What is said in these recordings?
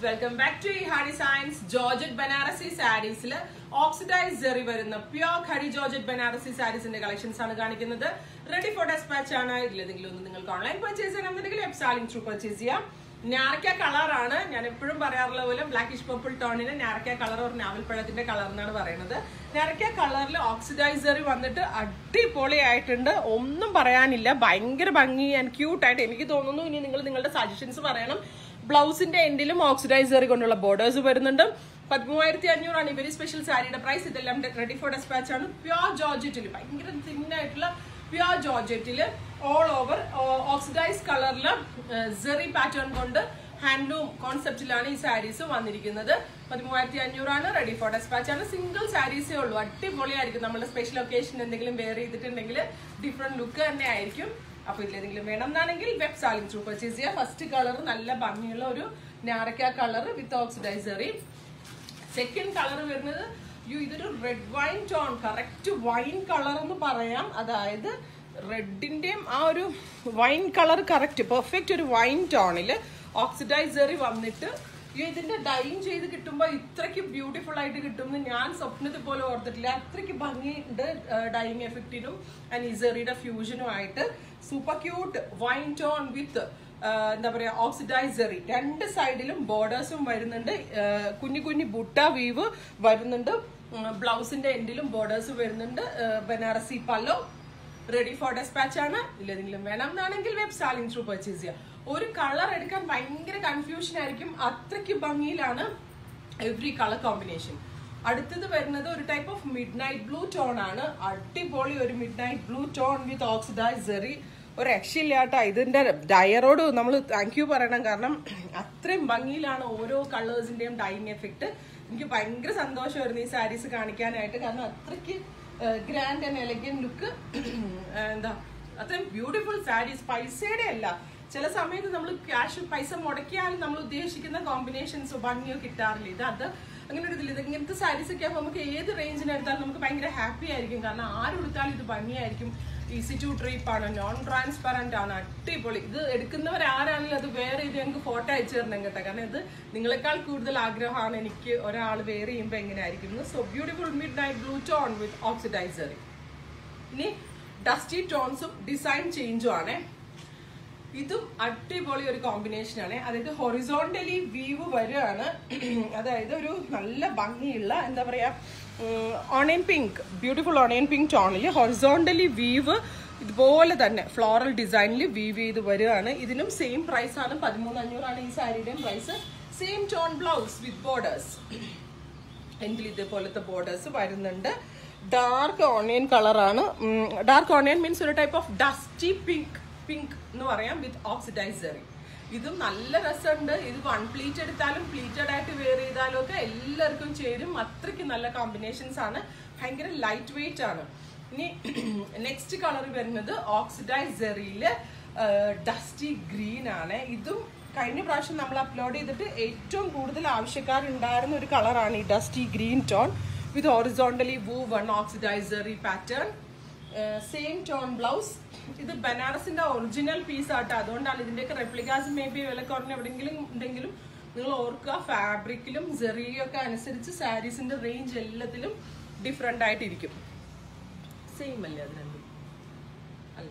welcome back to ഹാരി സയൻസ് georgette Banarasi സാരീസിൽ ഓക്സിഡൈസ് ജെറി വരുന്ന പ്യോർ ഖടി ജോർജറ്റ് ബനാറസി സാരീസിന്റെ കളക്ഷൻസ് ആണ് കാണിക്കുന്നത് റെഡി ഫോർ ഡെസ്പാച്ച് ആണ് ഇതിലേതെങ്കിലും ഒന്ന് നിങ്ങൾക്ക് ഓൺലൈൻ പർച്ചേസ് ചെയ്യണമെന്നുണ്ടെങ്കിൽ വെബ്സാലിംഗ് ത്രൂ പർച്ചേസ് ചെയ്യാം ഞാറക്ക കളറാണ് ഞാൻ എപ്പോഴും പറയാറുള്ള പോലെ ബ്ലാക്കിഷ് പർപ്പിൾ ടോണിന് ഞാറക്ക കളർ ഒരു നാവൽപ്പഴത്തിന്റെ കളർ എന്നാണ് പറയുന്നത് ഞാറക്ക കളറിൽ ഓക്സിഡൈസറി വന്നിട്ട് അടിപൊളിയായിട്ടുണ്ട് ഒന്നും പറയാനില്ല ഭയങ്കര ഭംഗി ആൻഡ് ക്യൂട്ടായിട്ട് എനിക്ക് തോന്നുന്നു ഇനി നിങ്ങൾ നിങ്ങളുടെ സജഷൻസ് പറയണം ബ്ലൗസിന്റെ എൻഡിലും ഓക്സിഡൈസറി കൊണ്ടുള്ള ബോർഡേഴ്സ് വരുന്നുണ്ട് പതിമൂവായിരത്തി അഞ്ഞൂറാണ് ഇവര് സ്പെഷ്യൽ സാരിയുടെ പ്രൈസ് ഇതെല്ലാം റെഡി ഫോർ ഡെസ്പാച്ച് ആണ് പ്യോർ ജോർജറ്റിൽ ഭയങ്കര തിന്നായിട്ടുള്ള പ്യോർ ജോർജറ്റില് ഓൾ ഓവർ ഓക്സിഡൈസ് കളറിൽ സെറി പാറ്റേൺ കൊണ്ട് ഹാൻഡ്ലൂം കോൺസെപ്റ്റിലാണ് ഈ സാരീസ് വന്നിരിക്കുന്നത് പതിമൂവായിരത്തി അഞ്ഞൂറാണ് റെഡി ഫോർ ഡെസ്പാച്ച് ആണ് സിംഗിൾ സാരീസേ ഉള്ളൂ അടിപൊളിയായിരിക്കും നമ്മുടെ സ്പെഷ്യൽ ഒക്കേഷൻ എന്തെങ്കിലും വെയർ ചെയ്തിട്ടുണ്ടെങ്കിൽ ഡിഫറെന്റ് ലുക്ക് തന്നെ ആയിരിക്കും അപ്പൊ ഇതിലേതെങ്കിലും വേണം എന്നാണെങ്കിൽ വെബ് സാലിംഗ് ത്രൂ പർച്ചേസ് ചെയ്യുക ഫസ്റ്റ് കളർ നല്ല ഭംഗിയുള്ള ഒരു ഞാറക്ക കളർ വിത്ത് ഓക്സിഡൈസറി സെക്കൻഡ് കളർ വരുന്നത് യു ഇതൊരു red wine tone correct wine colour എന്ന് പറയാം അതായത് റെഡിന്റെയും ആ ഒരു വൈൻ കളർ കറക്റ്റ് പെർഫെക്റ്റ് ഒരു വൈൻ ടോണിൽ ഓക്സിഡൈസറി വന്നിട്ട് യ്യോ, ഇതിന്റെ ഡൈങ് ചെയ്ത് കിട്ടുമ്പോൾ ഇത്രയ്ക്ക് ബ്യൂട്ടിഫുൾ ആയിട്ട് കിട്ടുമെന്ന് ഞാൻ സ്വപ്നത്തിൽ പോലെ ഓർത്തിട്ടില്ല അത്രയ്ക്ക് ഭംഗിയുണ്ട് ഡൈങ് എഫക്റ്റിനും ആൻഡ് ഇസറിയുടെ ഫ്യൂഷനും ആയിട്ട് super cute wine tone with എന്താ പറയാ ഓക്സിഡൈസറി രണ്ട് സൈഡിലും ബോർഡേഴ്സും വരുന്നുണ്ട് ആ, കുഞ്ഞു കുഞ്ഞു ബുട്ട വീവ് വരുന്നുണ്ട് ബ്ലൗസിന്റെ എൻഡിലും ബോർഡേഴ്സ് വരുന്നുണ്ട് ആ, ബനാറസി പല്ലോ റെഡി ഫോർ ഡെസ്പാച്ച് ആണ് ഇല്ലെങ്കിലും വേണം എന്നാണെങ്കിൽ വെബ് സാലിംഗ് ത്രൂ പർച്ചേസ് ചെയ്യുക ഒരു കളർ എടുക്കാൻ ഭയങ്കര കൺഫ്യൂഷൻ ആയിരിക്കും അത്രയ്ക്ക് ഭംഗിയിലാണ് എവറി കളർ കോമ്പിനേഷൻ അടുത്തത് വരുന്നത് ഒരു type of midnight blue tone ആണ് അടിപൊളി ഒരു midnight blue tone with ഓക്സിഡൈസറി ഒരു രക്ഷയില്ലാട്ടോ ഇതിന്റെ ഡയറോട് നമ്മൾ താങ്ക് യു പറയണം കാരണം അത്രയും ഭംഗിയിലാണ് ഓരോ കളേഴ്സിന്റെയും ഡൈങ് എഫക്ട് എനിക്ക് ഭയങ്കര സന്തോഷമായിരുന്നു ഈ സാരീസ് കാണിക്കാനായിട്ട് കാരണം അത്രയ്ക്ക് ഗ്രാൻഡ് ആൻഡ് എലഗൻ ലുക്ക് എന്താ അത്രയും ബ്യൂട്ടിഫുൾ സാരീസ് പൈസയുടെ അല്ല ചില സമയത്ത് നമ്മൾ ക്യാഷ് പൈസ മുടക്കിയാലും നമ്മൾ ഉദ്ദേശിക്കുന്ന കോമ്പിനേഷൻസോ ഭംഗിയോ കിട്ടാറില്ല ഇത് അത് അങ്ങനെ ഒരു ഇതില്ല ഇത് ഇങ്ങനത്തെ സാരീസ് ഒക്കെ ആകുമ്പോൾ നമുക്ക് ഏത് റേഞ്ചിന് എടുത്താലും നമുക്ക് ഭയങ്കര ഹാപ്പി ആയിരിക്കും കാരണം ആരെടുത്താലും ഇത് ഭംഗിയായിരിക്കും ഈസി ടു ട്രീപ്പ് ആണ് നോൺ ട്രാൻസ്പെറന്റ് ആണ് അടിപൊളി ഇത് എടുക്കുന്നവർ ആരാണെങ്കിലും അത് വേറെ ഇത് ഞങ്ങൾക്ക് ഫോട്ടോ അയച്ചു തരണം കേട്ടോ കാരണം ഇത് നിങ്ങളെക്കാൾ കൂടുതൽ ആഗ്രഹമാണ് എനിക്ക് ഒരാൾ വേറെ ചെയ്യുമ്പോൾ എങ്ങനെയായിരിക്കും so beautiful midnight blue tone with ഓക്സിഡൈസറി ഇനി ഡസ്റ്റി ടോൺസും ഡിസൈൻ ചേഞ്ചും ആണേ ഇതും അടിപൊളി ഒരു കോമ്പിനേഷൻ ആണ് അതായത് ഹൊറിസോണ്ടലി വീവ് വരികയാണ് അതായത് ഒരു നല്ല ഭംഗിയുള്ള എന്താ പറയാ onion pink beautiful onion pink ടോണിൽ ഹൊറിസോണ്ടലി വീവ് ഇതുപോലെ തന്നെ ഫ്ലോറൽ ഡിസൈനിൽ വീവ് ചെയ്ത് വരികയാണ് ഇതിനും സെയിം പ്രൈസ് ആണ് പതിമൂന്ന് അഞ്ഞൂറാണ് ഈ സാരിയുടെയും price same tone blouse with borders എങ്കിൽ ഇതേപോലത്തെ ബോർഡേഴ്സ് വരുന്നുണ്ട് ഡാർക്ക് ഓണിയൻ കളറാണ് ഡാർക്ക് ഓണിയൻ മീൻസ് ഒരു type of dusty pink pink എന്ന് പറയാം വിത്ത് ഓക്സിഡൈസറി ഇതും നല്ല രസമുണ്ട് ഇത് വൺ പ്ലീറ്റ് എടുത്താലും പ്ലീറ്റഡ് ആയിട്ട് വെയർ ചെയ്താലും ഒക്കെ എല്ലാവർക്കും ചേരും അത്രയ്ക്ക് നല്ല കോമ്പിനേഷൻസ് ആണ് ഭയങ്കര ലൈറ്റ് വെയിറ്റ് ആണ് ഇനി നെക്സ്റ്റ് കളർ വരുന്നത് ഓക്സിഡൈസറിയില് ഡസ്റ്റി ഗ്രീൻ ആണ് ഇതും കഴിഞ്ഞ പ്രാവശ്യം നമ്മൾ അപ്ലോഡ് ചെയ്തിട്ട് ഏറ്റവും കൂടുതൽ ആവശ്യക്കാരുണ്ടായിരുന്ന ഒരു കളറാണ് ഈ dusty green tone with horizontally woven ഓക്സിഡൈസറി പാറ്റേൺ സെയിം ടോൺ ബ്ലൗസ് ഇത് ബനാറസിന്റെ ഒറിജിനൽ പീസ് ആട്ടോ അതുകൊണ്ടാണ് ഇതിന്റെയൊക്കെ റെപ്ലിക്കാസ് മേ ബി വില കുറഞ്ഞ എവിടെയെങ്കിലും ഉണ്ടെങ്കിലും നിങ്ങൾ ഓർക്കുക ഫാബ്രിക്കിലും ജെറിയും ഒക്കെ അനുസരിച്ച് സാരീസിന്റെ റേഞ്ച് എല്ലാത്തിലും ഡിഫറെന്റ് ആയിട്ടിരിക്കും സെയിം അല്ലേ അത് രണ്ടും അല്ല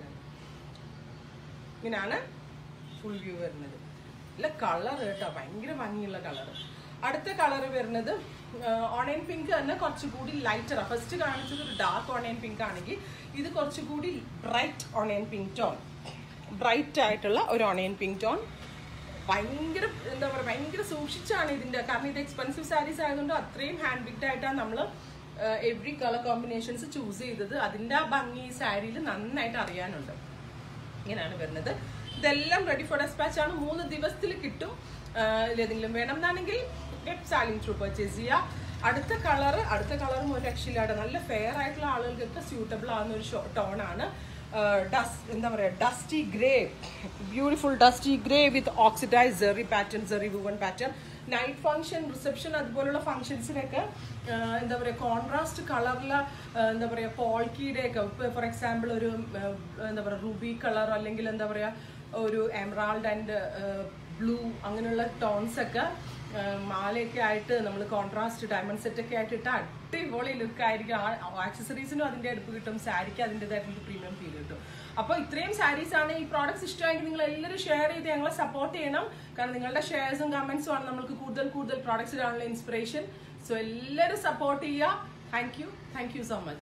ഇങ്ങനെയാണ് ഫുൾ വ്യൂ വരുന്നത് ഇല്ല കളർ കേട്ടോ ഭയങ്കര ഭംഗിയുള്ള കളർ അടുത്ത കളർ വരുന്നത് ഓണിയൻ പിങ്ക് തന്നെ കുറച്ചുകൂടി ലൈറ്റർ ഫസ്റ്റ് കാണിച്ചത് ഒരു ഡാർക്ക് ഓണിയൻ പിങ്ക് ആണെങ്കിൽ ഇത് കുറച്ചുകൂടി bright onion pink tone bright ആയിട്ടുള്ള ഒരു ഓണിയൻ പിങ്ക് ടോൺ ഭയങ്കര എന്താ പറയുക ഭയങ്കര സൂക്ഷിച്ചാണ് ഇതിന്റെ കാരണം ഇത് എക്സ്പെൻസീവ് സാരീസ് ആയതുകൊണ്ട് അത്രയും ഹാൻഡ് പിക്ഡ് ആയിട്ടാണ് നമ്മൾ എവറി കളർ കോമ്പിനേഷൻസ് ചൂസ് ചെയ്തത് അതിന്റെ ആ ഭംഗി ഈ സാരിയിൽ നന്നായിട്ട് അറിയാനുണ്ട് ഇങ്ങനെയാണ് വരുന്നത് ഇതെല്ലാം റെഡി ഫോർ ഡെസ്പാച്ച് ആണ് മൂന്ന് ദിവസത്തിൽ കിട്ടും ആഹ് ഇതിലേതെങ്കിലും വേണം എന്നാണെങ്കിൽ വെബ് സാലിംഗ് ത്രൂ പർച്ചേസ് ചെയ്യുക അടുത്ത കളർ അടുത്ത കളറും ഒരു രക്ഷയില്ലാതെ നല്ല ഫെയർ ആയിട്ടുള്ള ആളുകൾക്കൊക്കെ സ്യൂട്ടബിൾ ആവുന്ന ഒരു ടോൺ ആണ് ഡസ് എന്താ പറയുക dusty grey beautiful dusty grey with oxidise സെറി പാറ്റേൺ സെറി woven pattern night function reception അതുപോലുള്ള ഫംഗ്ഷൻസിനൊക്കെ എന്താ പറയുക കോൺട്രാസ്റ്റ് കളറിൽ എന്താ പറയുക പോൾക്കിയുടെ ഒക്കെ ഫോർ എക്സാമ്പിൾ ഒരു ആ, എന്താ പറയുക റുബി കളർ അല്ലെങ്കിൽ എന്താ പറയുക ഒരു എമറാൾഡ് ആൻഡ് ബ്ലൂ അങ്ങനെയുള്ള ടോൺസ് ഒക്കെ മാലയൊക്കെ ആയിട്ട് നമ്മൾ കോൺട്രാസ്റ്റ് ഡയമണ്ട് സെറ്റ് ഒക്കെ ആയിട്ട് ഇട്ട അടിപൊളി ലുക്ക് ആയിരിക്കും ആക്സസറീസിനും അതിന്റെ അടുപ്പ് കിട്ടും സാരിക്ക് അതിൻ്റെതായിട്ടുള്ള പ്രീമിയം ഫീൽ കിട്ടും അപ്പോൾ ഇത്രയും സാരീസ് ആണ് ഈ പ്രോഡക്ട്സ് ഇഷ്ടമായെങ്കിൽ നിങ്ങൾ എല്ലാവരും ഷെയർ ചെയ്ത് ഞങ്ങളെ സപ്പോർട്ട് ചെയ്യണം കാരണം നിങ്ങളുടെ ഷെയർസും കമന്റ്സും ആണ് നമുക്ക് കൂടുതൽ കൂടുതൽ പ്രോഡക്ട്സ് ഇടാനുള്ള ഇൻസ്പിറേഷൻ സോ എല്ലാവരും സപ്പോർട്ട് ചെയ്യുക thank you thank you so much